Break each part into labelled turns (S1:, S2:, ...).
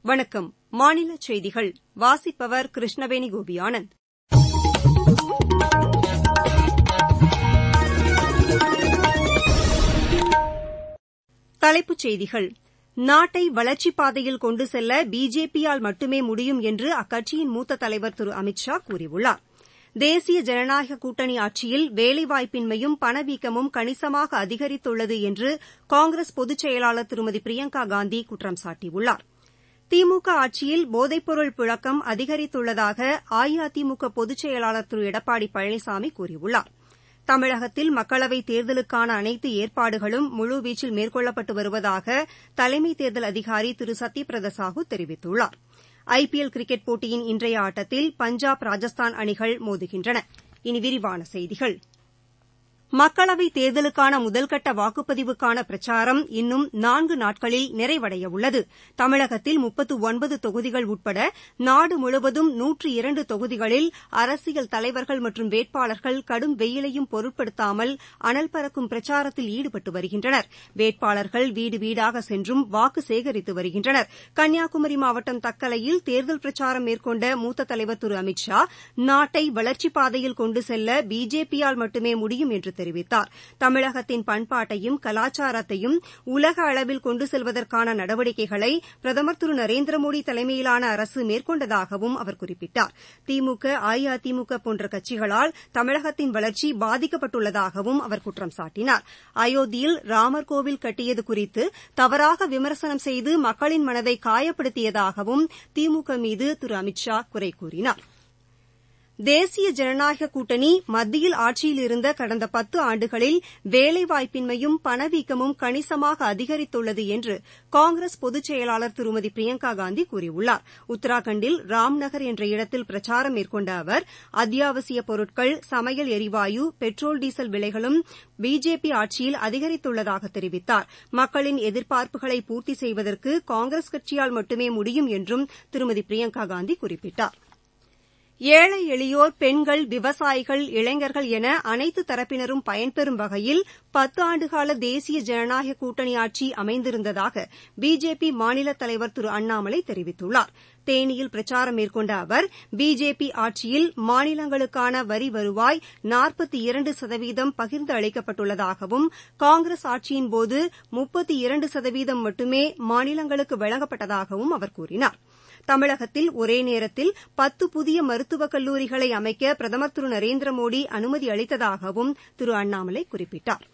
S1: வணக்கம் மாநில செய்திகள் வாசிப்பவர் கிருஷ்ணவேணி கோபியானந்த் தலைப்புச் செய்திகள் நாட்டை வளர்ச்சிப் பாதையில் கொண்டு செல்ல பிஜேபியால் மட்டுமே முடியும் என்று அக்கட்சியின் மூத்த தலைவர் திரு அமித் ஷா கூறியுள்ளார் தேசிய ஜனநாயக கூட்டணி ஆட்சியில் வேலைவாய்ப்பின்மையும் பணவீக்கமும் கணிசமாக அதிகரித்துள்ளது என்று காங்கிரஸ் பொதுச் செயலாளர் திருமதி பிரியங்கா காந்தி குற்றம் சாட்டியுள்ளார் திமுக ஆட்சியில் போதைப்பொருள் புழக்கம் அதிகரித்துள்ளதாக அஇஅதிமுக பொதுச் செயலாளர் திரு எடப்பாடி பழனிசாமி கூறியுள்ளார் தமிழகத்தில் மக்களவைத் தேர்தலுக்கான அனைத்து ஏற்பாடுகளும் முழுவீச்சில் மேற்கொள்ளப்பட்டு வருவதாக தலைமை தேர்தல் அதிகாரி திரு சத்யபிரத சாஹூ தெரிவித்துள்ளார் ஐ பி எல் கிரிக்கெட் போட்டியின் இன்றைய ஆட்டத்தில் பஞ்சாப் ராஜஸ்தான் அணிகள் மோதுகின்றன இனி விரிவான செய்திகள் மக்களவைத் தேர்தலுக்கான முதல்கட்ட வாக்குப்பதிவுக்கான பிரச்சாரம் இன்னும் நான்கு நாட்களில் நிறைவடையவுள்ளது தமிழகத்தில் முப்பத்து ஒன்பது தொகுதிகள் உட்பட நாடு முழுவதும் நூற்று இரண்டு தொகுதிகளில் அரசியல் தலைவர்கள் மற்றும் வேட்பாளர்கள் கடும் வெயிலையும் பொருட்படுத்தாமல் அனல் பறக்கும் பிரச்சாரத்தில் ஈடுபட்டு வருகின்றனர் வேட்பாளர்கள் வீடு வீடாக சென்றும் வாக்கு சேகரித்து வருகின்றனர் கன்னியாகுமரி மாவட்டம் தக்கலையில் தேர்தல் பிரச்சாரம் மேற்கொண்ட மூத்த தலைவர் திரு அமித் ஷா நாட்டை வளர்ச்சிப் பாதையில் கொண்டு செல்ல பிஜேபியால் மட்டுமே முடியும் என்று தெரிவித்தார் தமிழகத்தின் பண்பாட்டையும் கலாச்சாரத்தையும் உலக அளவில் கொண்டு செல்வதற்கான நடவடிக்கைகளை பிரதமர் திரு நரேந்திரமோடி தலைமையிலான அரசு மேற்கொண்டதாகவும் அவர் குறிப்பிட்டார் திமுக அஇஅதிமுக போன்ற கட்சிகளால் தமிழகத்தின் வளர்ச்சி பாதிக்கப்பட்டுள்ளதாகவும் அவர் குற்றம் சாட்டினார் அயோத்தியில் ராமர் கோவில் கட்டியது குறித்து தவறாக விமர்சனம் செய்து மக்களின் மனதை காயப்படுத்தியதாகவும் திமுக மீது திரு அமித் ஷா குறை கூறினார் தேசிய ஜனநாயக கூட்டணி மத்தியில் ஆட்சியில் இருந்த கடந்த பத்து ஆண்டுகளில் வேலைவாய்ப்பின்மையும் பணவீக்கமும் கணிசமாக அதிகரித்துள்ளது என்று காங்கிரஸ் பொதுச் செயலாளர் திருமதி பிரியங்கா காந்தி கூறியுள்ளார் உத்தராகண்டில் ராம்நகர் என்ற இடத்தில் பிரச்சாரம் மேற்கொண்ட அவர் அத்தியாவசிய பொருட்கள் சமையல் எரிவாயு பெட்ரோல் டீசல் விலைகளும் பிஜேபி ஆட்சியில் அதிகரித்துள்ளதாக தெரிவித்தார் மக்களின் எதிர்பார்ப்புகளை பூர்த்தி செய்வதற்கு காங்கிரஸ் கட்சியால் மட்டுமே முடியும் என்றும் திருமதி பிரியங்கா காந்தி குறிப்பிட்டார் ஏழை எளியோர் பெண்கள் விவசாயிகள் இளைஞர்கள் என அனைத்து தரப்பினரும் பயன்பெறும் வகையில் பத்து ஆண்டுகால தேசிய ஜனநாயக கூட்டணி ஆட்சி அமைந்திருந்ததாக பிஜேபி மாநில தலைவர் திரு அண்ணாமலை தெரிவித்துள்ளார் தேனியில் பிரச்சாரம் மேற்கொண்ட அவர் பிஜேபி ஆட்சியில் மாநிலங்களுக்கான வரி வருவாய் நாற்பத்தி இரண்டு சதவீதம் பகிர்ந்து அளிக்கப்பட்டுள்ளதாகவும் காங்கிரஸ் ஆட்சியின்போது முப்பத்தி இரண்டு சதவீதம் மட்டுமே மாநிலங்களுக்கு வழங்கப்பட்டதாகவும் அவர் கூறினார் தமிழகத்தில் ஒரே நேரத்தில் பத்து புதிய மருத்துவக் கல்லூரிகளை அமைக்க பிரதமர் திரு நரேந்திரமோடி அனுமதி அளித்ததாகவும் திரு அண்ணாமலை குறிப்பிட்டார்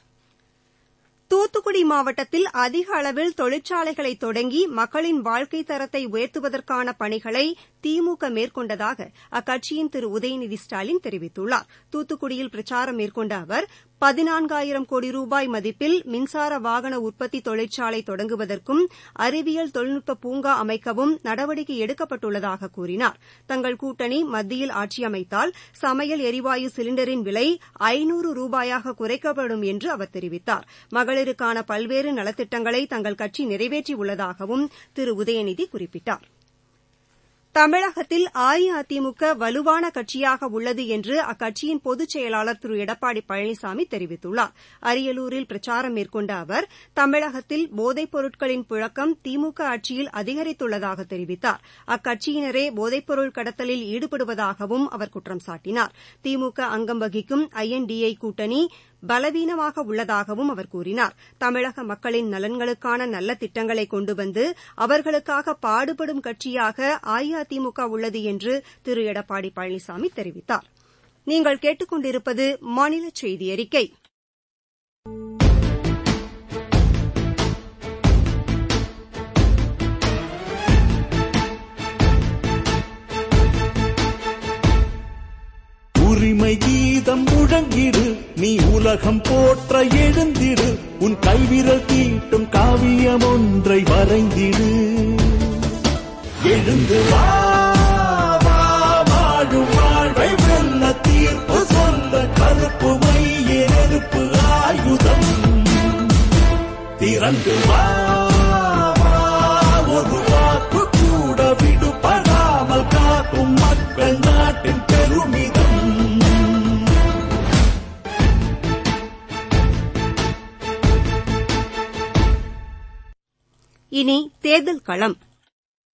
S1: தூத்துக்குடி மாவட்டத்தில் அதிக அளவில் தொழிற்சாலைகளை தொடங்கி மக்களின் வாழ்க்கைத் தரத்தை உயர்த்துவதற்கான பணிகளை திமுக மேற்கொண்டதாக அக்கட்சியின் திரு உதயநிதி ஸ்டாலின் தெரிவித்துள்ளார் தூத்துக்குடியில் பிரச்சாரம் மேற்கொண்ட அவர் பதினான்காயிரம் கோடி ரூபாய் மதிப்பில் மின்சார வாகன உற்பத்தி தொழிற்சாலை தொடங்குவதற்கும் அறிவியல் தொழில்நுட்ப பூங்கா அமைக்கவும் நடவடிக்கை எடுக்கப்பட்டுள்ளதாக கூறினார் தங்கள் கூட்டணி மத்தியில் ஆட்சி அமைத்தால் சமையல் எரிவாயு சிலிண்டரின் விலை ஐநூறு ரூபாயாக குறைக்கப்படும் என்று அவர் தெரிவித்தார் மகளிருக்கான பல்வேறு நலத்திட்டங்களை தங்கள் கட்சி நிறைவேற்றியுள்ளதாகவும் திரு உதயநிதி குறிப்பிட்டார் தமிழகத்தில் அஇஅதிமுக வலுவான கட்சியாக உள்ளது என்று அக்கட்சியின் பொதுச் செயலாளர் திரு எடப்பாடி பழனிசாமி தெரிவித்துள்ளார் அரியலூரில் பிரச்சாரம் மேற்கொண்ட அவர் தமிழகத்தில் போதைப் பொருட்களின் புழக்கம் திமுக ஆட்சியில் அதிகரித்துள்ளதாக தெரிவித்தார் அக்கட்சியினரே போதைப்பொருள் கடத்தலில் ஈடுபடுவதாகவும் அவர் குற்றம் சாட்டினார் திமுக அங்கம் வகிக்கும் ஐஎன்டிஏ கூட்டணி பலவீனமாக உள்ளதாகவும் அவர் கூறினார் தமிழக மக்களின் நலன்களுக்கான நல்ல திட்டங்களை கொண்டு வந்து அவர்களுக்காக பாடுபடும் கட்சியாக அஇஅதிமுக உள்ளது என்று திரு எடப்பாடி பழனிசாமி தெரிவித்தார் நீங்கள் கேட்டுக் கொண்டிருப்பது மாநில செய்தி அறிக்கை
S2: உரிமை கீதம் முழங்கிடு நீ உலகம் போற்ற எழுந்திடு உன் கைவிரல் தீட்டும் காவியம் ஒன்றை வரைந்திடு எழுந்து வா வா, வாழும் வாழ்வை வெல்ல தீர்ப்பு சொல்ல கருப்பு மைய நெருப்பு ஆயுதம் திறந்து வா வா, ஒரு வாக்கு கூட விடுபடாமல் காக்கும் மக்கள் நாட்டின் பெருமிதம்
S1: இனி தேர்தல் களம்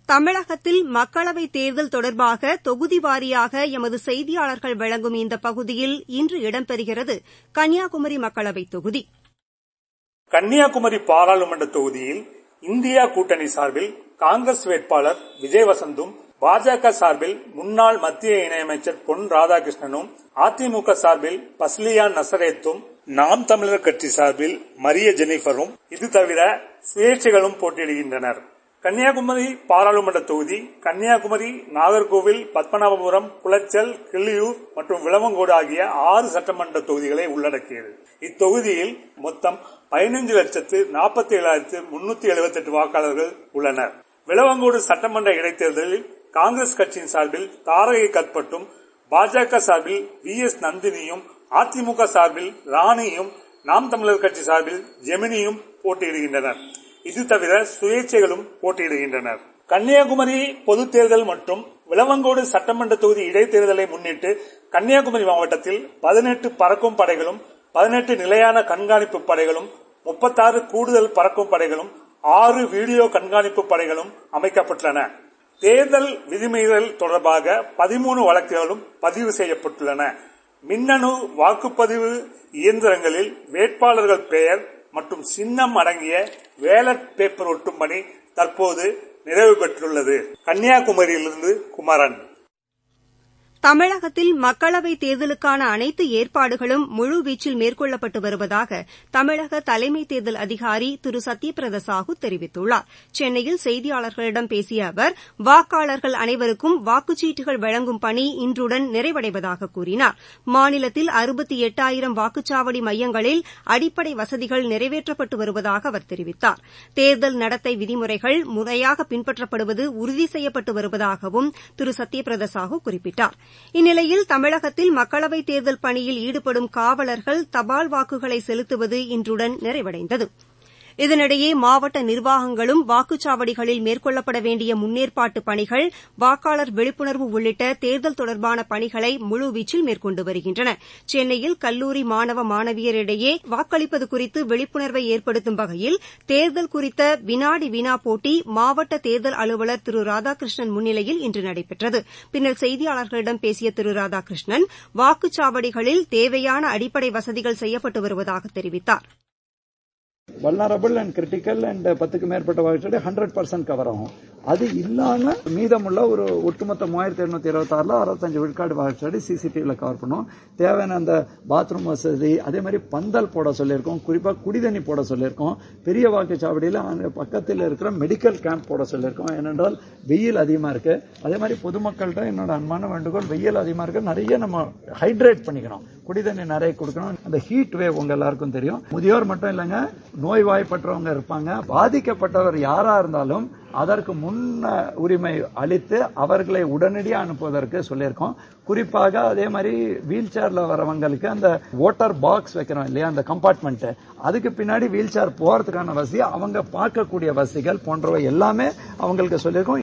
S1: தமிழகத்தில் மக்களவைத் தேர்தல் தொடர்பாக தொகுதி வாரியாக எமது செய்தியாளர்கள் வழங்கும் இந்த பகுதியில் இன்று இடம்பெறுகிறது கன்னியாகுமரி மக்களவைத் தொகுதி
S3: கன்னியாகுமரி பாராளுமன்ற தொகுதியில் இந்தியா கூட்டணி சார்பில் காங்கிரஸ் வேட்பாளர் விஜய் வசந்தும் பாஜக சார்பில் முன்னாள் மத்திய இணையமைச்சர் பொன் ராதாகிருஷ்ணனும் அதிமுக சார்பில் பஸ்லியான் நசரேத்தும் நாம் தமிழர் கட்சி சார்பில் மரிய ஜெனிஃபரும் இது தவிர சுயேட்சைகளும் போட்டியிடுகின்றனர் கன்னியாகுமரி பாராளுமன்ற தொகுதி கன்னியாகுமரி நாகர்கோவில் பத்மநாபபுரம் குளச்சல் கிள்ளியூர் மற்றும் விளவங்கோடு ஆகிய ஆறு சட்டமன்ற தொகுதிகளை உள்ளடக்கியது இத்தொகுதியில் மொத்தம் பதினைந்து லட்சத்து நாற்பத்தி ஏழாயிரத்து முன்னூத்தி எழுபத்தி எட்டு வாக்காளர்கள் உள்ளனர் விளவங்கோடு சட்டமன்ற இடைத்தேர்தலில் காங்கிரஸ் கட்சியின் சார்பில் தாரகை கற்பட்டும் பாஜக சார்பில் வி எஸ் நந்தினியும் அதிமுக சார்பில் ராணியும் நாம் தமிழர் கட்சி சார்பில் ஜெமினியும் போட்டியிடுகின்றனர் இது தவிர சுயேட்சைகளும் போட்டியிடுகின்றனர் கன்னியாகுமரி பொது தேர்தல் மற்றும் விளவங்கோடு சட்டமன்ற தொகுதி இடைத்தேர்தலை முன்னிட்டு கன்னியாகுமரி மாவட்டத்தில் பதினெட்டு பறக்கும் படைகளும் பதினெட்டு நிலையான கண்காணிப்பு படைகளும் முப்பத்தாறு கூடுதல் பறக்கும் படைகளும் ஆறு வீடியோ கண்காணிப்பு படைகளும் அமைக்கப்பட்டுள்ளன தேர்தல் விதிமீறல் தொடர்பாக பதிமூணு வழக்குகளும் பதிவு செய்யப்பட்டுள்ளன மின்னணு வாக்குப்பதிவு இயந்திரங்களில் வேட்பாளர்கள் பெயர் மற்றும் சின்னம் அடங்கிய வேலட் பேப்பர் ஒட்டும் பணி தற்போது நிறைவு பெற்றுள்ளது கன்னியாகுமரியிலிருந்து குமரன்
S1: தமிழகத்தில் மக்களவைத் தேர்தலுக்கான அனைத்து ஏற்பாடுகளும் முழுவீச்சில் மேற்கொள்ளப்பட்டு வருவதாக தமிழக தலைமை தேர்தல் அதிகாரி திரு சத்யபிரத சாஹூ தெரிவித்துள்ளார் சென்னையில் செய்தியாளர்களிடம் பேசிய அவர் வாக்காளர்கள் அனைவருக்கும் வாக்குச்சீட்டுகள் வழங்கும் பணி இன்றுடன் நிறைவடைவதாக கூறினார் மாநிலத்தில் அறுபத்தி எட்டாயிரம் வாக்குச்சாவடி மையங்களில் அடிப்படை வசதிகள் நிறைவேற்றப்பட்டு வருவதாக அவர் தெரிவித்தார் தேர்தல் நடத்தை விதிமுறைகள் முறையாக பின்பற்றப்படுவது உறுதி செய்யப்பட்டு வருவதாகவும் திரு சத்யபிரத சாஹூ குறிப்பிட்டார் இந்நிலையில் தமிழகத்தில் மக்களவைத் தேர்தல் பணியில் ஈடுபடும் காவலர்கள் தபால் வாக்குகளை செலுத்துவது இன்றுடன் நிறைவடைந்தது இதனிடையே மாவட்ட நிர்வாகங்களும் வாக்குச்சாவடிகளில் மேற்கொள்ளப்பட வேண்டிய முன்னேற்பாட்டு பணிகள் வாக்காளர் விழிப்புணர்வு உள்ளிட்ட தேர்தல் தொடர்பான பணிகளை முழுவீச்சில் மேற்கொண்டு வருகின்றன சென்னையில் கல்லூரி மாணவ மாணவியரிடையே வாக்களிப்பது குறித்து விழிப்புணர்வை ஏற்படுத்தும் வகையில் தேர்தல் குறித்த வினாடி வினா போட்டி மாவட்ட தேர்தல் அலுவலர் திரு ராதாகிருஷ்ணன் முன்னிலையில் இன்று நடைபெற்றது பின்னர் செய்தியாளர்களிடம் பேசிய திரு ராதாகிருஷ்ணன் வாக்குச்சாவடிகளில் தேவையான அடிப்படை வசதிகள் செய்யப்பட்டு வருவதாக தெரிவித்தாா்
S4: வல்னரபிள் அண்ட் கிரிட்டிக்கல் அண்ட் பத்துக்கு மேற்பட்ட வாக்குச்சாவடி ஹண்ட்ரட் பர்சன்ட் கவர் ஆகும் அது இல்லாம மீதமுள்ள ஒரு ஒட்டுமொத்த மூவாயிரத்தி எழுநூத்தி இருபத்தி ஆறுல அறுபத்தஞ்சு விழுக்காடு வாக்குச்சாவடி சிசிடிவில கவர் பண்ணும் தேவையான அந்த பாத்ரூம் வசதி அதே மாதிரி பந்தல் போட சொல்லியிருக்கோம் குறிப்பா குடிதண்ணி போட சொல்லியிருக்கோம் பெரிய வாக்குச்சாவடியில அந்த பக்கத்தில் இருக்கிற மெடிக்கல் கேம்ப் போட சொல்லியிருக்கோம் ஏனென்றால் வெயில் அதிகமா இருக்கு அதே மாதிரி பொதுமக்கள்கிட்ட என்னோட அன்பான வேண்டுகோள் வெயில் அதிகமா இருக்கு நிறைய நம்ம ஹைட்ரேட் பண்ணிக்கணும் குடிதண்ணி நிறைய கொடுக்கணும் அந்த ஹீட் வேவ் உங்க எல்லாருக்கும் தெரியும் முதியோர் மட்டும் இல்லைங்க நோய்வாய்ப்பற்றவங்க இருப்பாங்க பாதிக்கப்பட்டவர் யாரா இருந்தாலும் அதற்கு முன்ன உரிமை அளித்து அவர்களை உடனடியாக அனுப்புவதற்கு சொல்லியிருக்கோம் குறிப்பாக அதே மாதிரி வீல் சேர்ல வரவங்களுக்கு அந்த ஓட்டர் பாக்ஸ் வைக்கிறோம் இல்லையா அந்த கம்பார்ட்மெண்ட் அதுக்கு பின்னாடி வீல் சேர் போறதுக்கான வசதி அவங்க பார்க்கக்கூடிய வசதிகள் போன்றவை எல்லாமே அவங்களுக்கு சொல்லியிருக்கோம்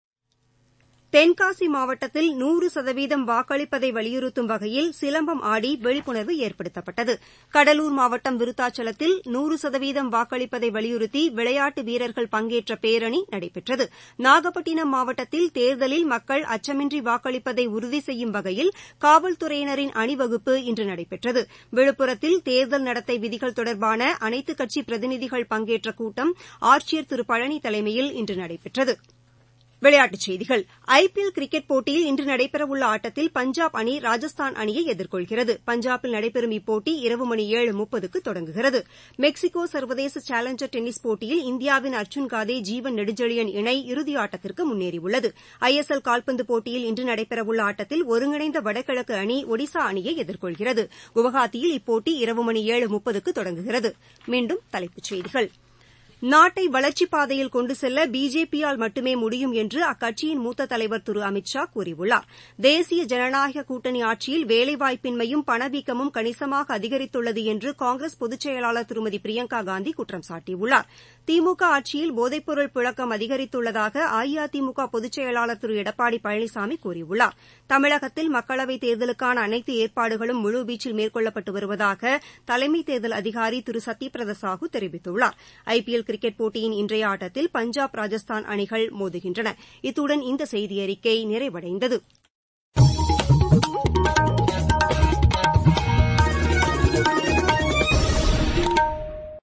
S1: தென்காசி மாவட்டத்தில் நூறு சதவீதம் வாக்களிப்பதை வலியுறுத்தும் வகையில் சிலம்பம் ஆடி விழிப்புணர்வு ஏற்படுத்தப்பட்டது கடலூர் மாவட்டம் விருத்தாச்சலத்தில் நூறு சதவீதம் வாக்களிப்பதை வலியுறுத்தி விளையாட்டு வீரர்கள் பங்கேற்ற பேரணி நடைபெற்றது நாகப்பட்டினம் மாவட்டத்தில் தேர்தலில் மக்கள் அச்சமின்றி வாக்களிப்பதை உறுதி செய்யும் வகையில் காவல்துறையினரின் அணிவகுப்பு இன்று நடைபெற்றது விழுப்புரத்தில் தேர்தல் நடத்தை விதிகள் தொடர்பான அனைத்துக் கட்சி பிரதிநிதிகள் பங்கேற்ற கூட்டம் ஆட்சியர் திரு பழனி தலைமையில் இன்று நடைபெற்றது விளையாட்டுச் செய்திகள் ஐபிஎல் கிரிக்கெட் போட்டியில் இன்று நடைபெறவுள்ள ஆட்டத்தில் பஞ்சாப் அணி ராஜஸ்தான் அணியை எதிர்கொள்கிறது பஞ்சாபில் நடைபெறும் இப்போட்டி இரவு மணி ஏழு முப்பதுக்கு தொடங்குகிறது மெக்சிகோ சர்வதேச சேலஞ்சர் டென்னிஸ் போட்டியில் இந்தியாவின் அர்ஜுன் காதே ஜீவன் நெடுஞ்செழியன் இணை இறுதியாட்டத்திற்கு முன்னேறியுள்ளது ஐ எஸ் எல் கால்பந்து போட்டியில் இன்று நடைபெறவுள்ள ஆட்டத்தில் ஒருங்கிணைந்த வடகிழக்கு அணி ஒடிசா அணியை எதிர்கொள்கிறது குவஹாத்தியில் இப்போட்டி இரவு மணி ஏழு முப்பதுக்கு தொடங்குகிறது மீண்டும் தலைப்புச் செய்திகள் நாட்டை வளர்ச்சிப் பாதையில் கொண்டு செல்ல பிஜேபியால் மட்டுமே முடியும் என்று அக்கட்சியின் மூத்த தலைவர் திரு அமித் ஷா கூறியுள்ளார் தேசிய ஜனநாயக கூட்டணி ஆட்சியில் வேலைவாய்ப்பின்மையும் பணவீக்கமும் கணிசமாக அதிகரித்துள்ளது என்று காங்கிரஸ் பொதுச் செயலாளர் திருமதி பிரியங்கா காந்தி குற்றம் சாட்டியுள்ளார் திமுக ஆட்சியில் போதைப்பொருள் புழக்கம் அதிகரித்துள்ளதாக அஇஅதிமுக பொதுச் செயலாளர் திரு எடப்பாடி பழனிசாமி கூறியுள்ளார் தமிழகத்தில் மக்களவைத் தேர்தலுக்கான அனைத்து ஏற்பாடுகளும் முழுவீச்சில் மேற்கொள்ளப்பட்டு வருவதாக தலைமை தேர்தல் அதிகாரி திரு சத்யபிரத சாஹூ தெரிவித்துள்ளார் ஐபிஎல் கிரிக்கெட் போட்டியின் இன்றைய ஆட்டத்தில் பஞ்சாப் ராஜஸ்தான் அணிகள் மோதுகின்றன இத்துடன் இந்த செய்தியறிக்கை நிறைவடைந்தது